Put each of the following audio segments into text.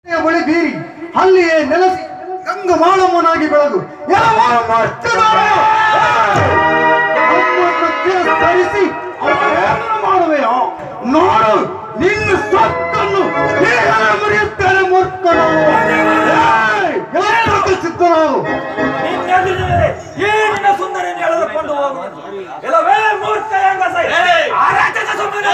ಬಳಿ ಬೀರಿ ಅಲ್ಲಿಯೇ ನೆಲೆಸಿ ಗಂಗಮಾಳಮ್ಮನಾಗಿ ಬೆಳಗು ಯಾವ ಮರ್ತದಾರ? ನಮ್ಮನ್ನು ತಿರಸ್ಕರಿಸಿ ಅವರೇನು ಮಾಡುವೆಯೋ ನೋಡು ನಿನ್ನ ಸೊತ್ತನ್ನು ಹೇಗೆ ಮುರಿಯುತ್ತೇನೆ ಮೂರ್ಖನು ಏಯ್! ಎತ್ತರಕ್ಕೆ ಸಿದ್ಧನಾಗು. ನಿನ್ನೆದುರಿನಲ್ಲಿ ಈ ನಿನ್ನ ಸುಂದರಿಯನ್ನು ಎಳೆದುಕೊಂಡು ಹೋಗುವುದು ಇಲ್ಲವೇ ಮೂರ್ಖ ಹೆಂಗಸ ಆ ರಾಜ್ಯದ ಸುಮ್ಮನೆ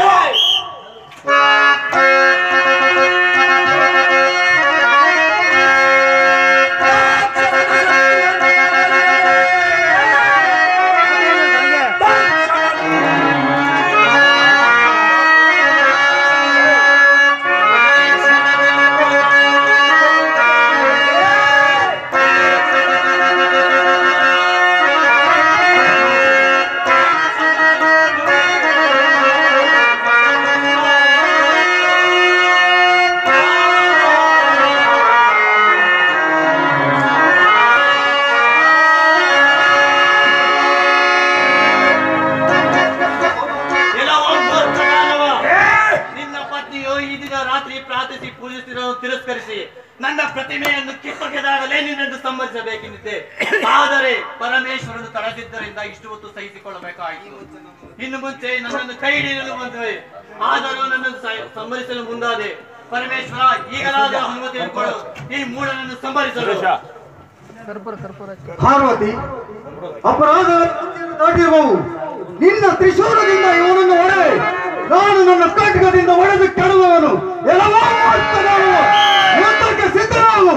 ಕೆಲವು ಮೂರ್ಖನಾದವ. ನಿನ್ನ ಪತ್ನಿಯು ಈ ದಿನ ರಾತ್ರಿ ಪ್ರಾರ್ಥಿಸಿ ಪೂಜಿಸಿರೋದು ತಿರಸ್ಕರಿಸಿ ನನ್ನ ಪ್ರತಿಮೆಯನ್ನು ಕಿತ್ತೊಗೆದಾಗಲೇ ನಿನ್ನನ್ನು ಸಂಬಂಧಿಸಬೇಕೆಂದಿದ್ದೆ ಆದರೆ ಪರಮೇಶ್ವರನು ತಡೆದಿದ್ದರಿಂದ ಇಷ್ಟು ಹೊತ್ತು ಸಹಿಸಿಕೊಳ್ಳಬೇಕಾಯಿತು ಇನ್ನು ಮುಂಚೆ ನನ್ನನ್ನು ಕೈ ಹಿಡಿಯಲು ಬಂದರೆ ಆದರೂ ನನ್ನನ್ನು ಸ- ಸಂಹರಿಸಲು ಮುಂದಾದೆ ಪರಮೇಶ್ವರ ಈಗಲಾದರೂ ಅನುಮತಿ ಕೊಡು ಈ ಮೂಢನನ್ನು ಸಂಹರಿಸಲು ಪಾರ್ವತಿ ಅಪರಾಧ ದಾಟಿರುವವು ನಿನ್ನ ತ್ರಿಶೂಲದಿಂದ ಇವನನ್ನು ಹೊಡೆ ನಾನು ನನ್ನ ಖಡ್ಗದಿಂದ ಹೊಡೆದು ಕೆಡುವವನು ಎಲ್ಲವೋ ಮೂರ್ಖನಾಗುವ. ಯುದ್ಧಕ್ಕೆ ಸಿದ್ಧನಾಗು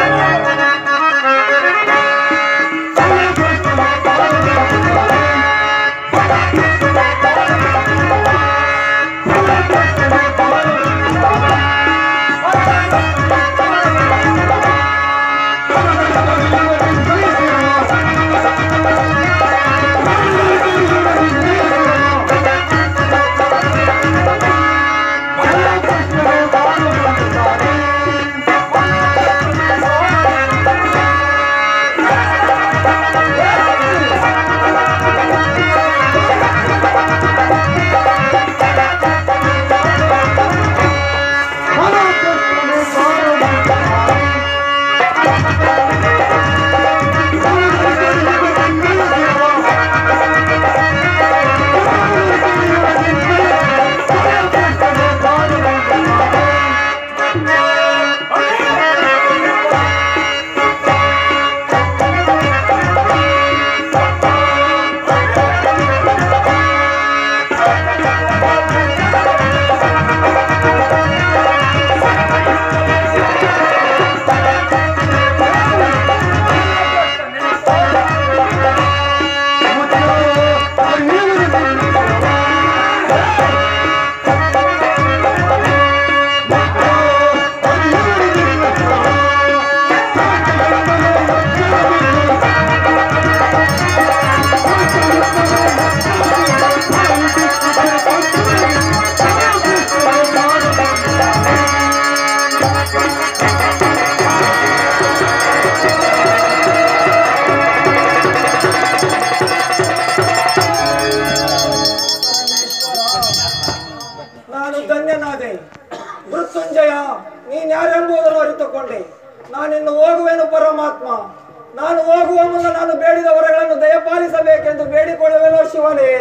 ನಾನು ಧನ್ಯನಾದೆ ಮೃತ್ಯುಂಜಯ ನೀನ್ ಯಾರೆಂಬುದನ್ನು ಅರಿತುಕೊಂಡೆ ನಾನಿನ್ನು ಹೋಗುವೆನು ಪರಮಾತ್ಮ ನಾನು ಹೋಗುವ ಮುನ್ನ ನಾನು ಬೇಡಿದ ವರಗಳನ್ನು ದಯಪಾಲಿಸಬೇಕೆಂದು ಬೇಡಿಕೊಳ್ಳುವೆನೋ ಶಿವನೇ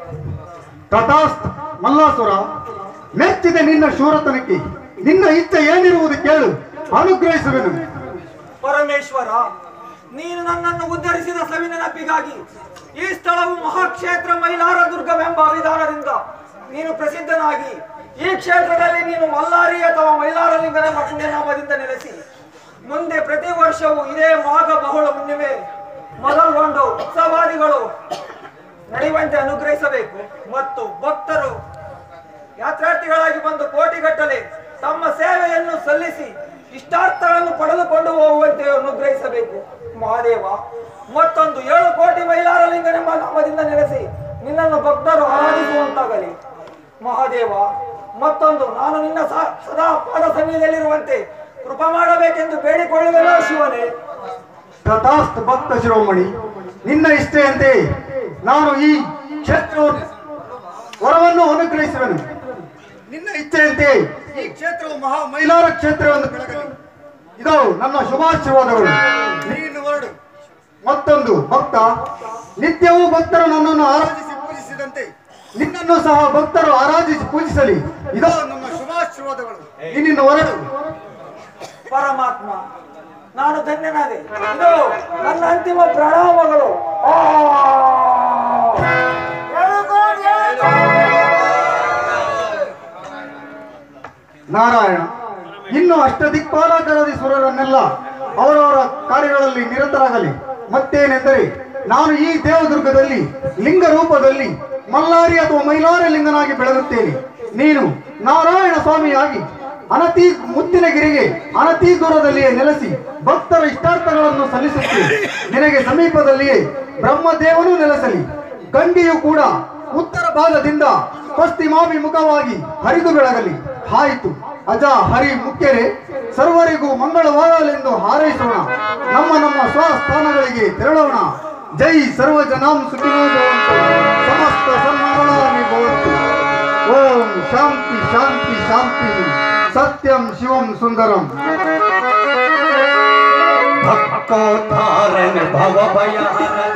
ತಥಾಸ್ತು ಮಲ್ಲಾಸುರ ಮೆಚ್ಚಿದೆ ನಿನ್ನ ಶೂರತನಕ್ಕೆ ನಿನ್ನ ಇಚ್ಛೆ ಏನಿರುವುದು ಕೇಳು ಅನುಗ್ರಹಿಸುವೆನು ಪರಮೇಶ್ವರ ನೀನು ನನ್ನನ್ನು ಉದ್ಧರಿಸಿದ ಸವಿನ ನೆನಪಿಗಾಗಿ ಈ ಸ್ಥಳವು ಮಹಾಕ್ಷೇತ್ರ ಮೈಲಾರ ದುರ್ಗವೆಂಬ ವಿಧಾನದಿಂದ ನೀನು ಪ್ರಸಿದ್ಧನಾಗಿ ಈ ಕ್ಷೇತ್ರದಲ್ಲಿ ನೀನು ಮಲ್ಲಾರಿ ಅಥವಾ ಮೈಲಾರಲಿಂಗನೆಂಬ ಪುಣ್ಯನಾಮದಿಂದ ನೆಲೆಸಿ ಮುಂದೆ ಪ್ರತಿ ವರ್ಷವೂ ಇದೇ ಮಾಘ ಬಹುಳ ಹುಣ್ಣಿಮೆ ಮೊದಲುಗೊಂಡು ಉತ್ಸವಾದಿಗಳು ನಡೆಯುವಂತೆ ಅನುಗ್ರಹಿಸಬೇಕು ಮತ್ತು ಭಕ್ತರು ಯಾತ್ರಾರ್ಥಿಗಳಾಗಿ ಬಂದು ಕೋಟಿಗಟ್ಟಲೆ ತಮ್ಮ ಸೇವೆಯನ್ನು ಸಲ್ಲಿಸಿ ಇಷ್ಟಾರ್ಥಗಳನ್ನು ಪಡೆದುಕೊಂಡು ಹೋಗುವಂತೆ ಅನುಗ್ರಹಿಸಬೇಕು ಮಹಾದೇವ ಮತ್ತೊಂದು ಏಳು ಕೋಟಿ ಮೈಲಾರಲಿಂಗನೆಂಬ ನಾಮದಿಂದ ನೆಲೆಸಿ ನಿನ್ನನ್ನು ಭಕ್ತರು ಆರಾಧಿಸುವಂತಾಗಲಿ ಮಹಾದೇವ ಮತ್ತೊಂದು ನಾನು ನಿನ್ನ ಸ- ಸದಾ ಪಾದ ಸನ್ನಿಧಿಯಲ್ಲಿರುವಂತೆ ಕೃಪಾ ಮಾಡಬೇಕೆಂದು ಬೇಡಿಕೊಳ್ಳುವೆನೋ ಶಿವನೇ ತಥಾಸ್ತು ಭಕ್ತ ಶಿರೋಮಣಿ ನಿನ್ನ ಇಷ್ಟೆಯಂತೆ ನಾನು ಈ ಕ್ಷೇತ್ರವನ್ನು ವರವನ್ನು ಅನುಗ್ರಹಿಸುವೆನು ನಿನ್ನ ಇಚ್ಛೆಯಂತೆ ಈ ಕ್ಷೇತ್ರವು ಮಹಾ ಮೈಲಾರ ಕ್ಷೇತ್ರವನ್ನು ಬೆಳಗಲಿ ನನ್ನ ಶುಭಾಶೀರ್ವಾದಗಳು ನೀನು ಹೊರಡು ಮತ್ತೊಂದು ಭಕ್ತ ನಿತ್ಯವೂ ಭಕ್ತರು ನನ್ನನ್ನು ಆರಾಧಿಸಿ ಪೂಜಿಸಿದಂತೆ ನಿನ್ನನ್ನು ಸಹ ಭಕ್ತರು ಆರಾಧಿಸಿ ಪೂಜಿಸಲಿ ಇದೋ ನನ್ನ ಶುಭಾಶೀರ್ವಾದಗಳು ನಿನ್ನ ಹೊರಡು ಪರಮಾತ್ಮ ನಾನು ಧನ್ಯನಾದೆ ಇದು ನನ್ನ ಅಂತಿಮ ಪ್ರಣಾಮಗಳು ಆ! ನಾರಾಯಣ ಇನ್ನು ಅಷ್ಟದಿಕ್ಪಾಲಕರಾದಿ ಸುರರನ್ನೆಲ್ಲ ಅವರವರ ಕಾರ್ಯಗಳಲ್ಲಿ ನಿರತರಾಗಲಿ ಮತ್ತೇನೆಂದರೆ ನಾನು ಈ ದೇವದುರ್ಗದಲ್ಲಿ ಲಿಂಗ ರೂಪದಲ್ಲಿ ಮಲ್ಲಾರಿ ಅಥವಾ ಮೈಲಾರಿ ಲಿಂಗನಾಗಿ ಬೆಳಗುತ್ತೇನೆ ನೀನು ನಾರಾಯಣ ಸ್ವಾಮಿಯಾಗಿ ಅನತಿ ಮುತ್ತಿನಗಿರಿಗೆ ಅನತಿ ದೂರದಲ್ಲಿಯೇ ನೆಲೆಸಿ ಭಕ್ತರ ಇಷ್ಟಾರ್ಥಗಳನ್ನು ಸಲ್ಲಿಸುತ್ತೇನೆ ನಿನಗೆ ಸಮೀಪದಲ್ಲಿಯೇ ಬ್ರಹ್ಮದೇವನೂ ನೆಲೆಸಲಿ ಗಂಗೆಯು ಕೂಡ ಉತ್ತರ ಭಾಗದಿಂದ ಪಶ್ಚಿಮಾಭಿಮುಖವಾಗಿ ಹರಿದು ಬೆಳಗಲಿ ಆಯಿತು ಅಜ ಹರಿ ಮುಖ್ಯರೇ ಸರ್ವರಿಗೂ ಮಂಗಳವಾಗಲೆಂದು ಹಾರೈಸೋಣ ನಮ್ಮ ನಮ್ಮ ಸ್ವಸ್ಥಾನಗಳಿಗೆ ತೆರಳೋಣ ಜೈ ಸರ್ವ ಜನಾಂ ಸುಖಿನೋ ಭವಂತು ಸಮಸ್ತ ಸನ್ಮಂಗಳಾನಿ ಭವಂತು ಓಂ ಶಾಂತಿ ಶಾಂತಿ ಶಾಂತಿ ಸತ್ಯಂ ಶಿವಂ ಸುಂದರಂ ಭಕ್ತೋದ್ಧಾರಣ ಭವ ಭಯ ಹರಣ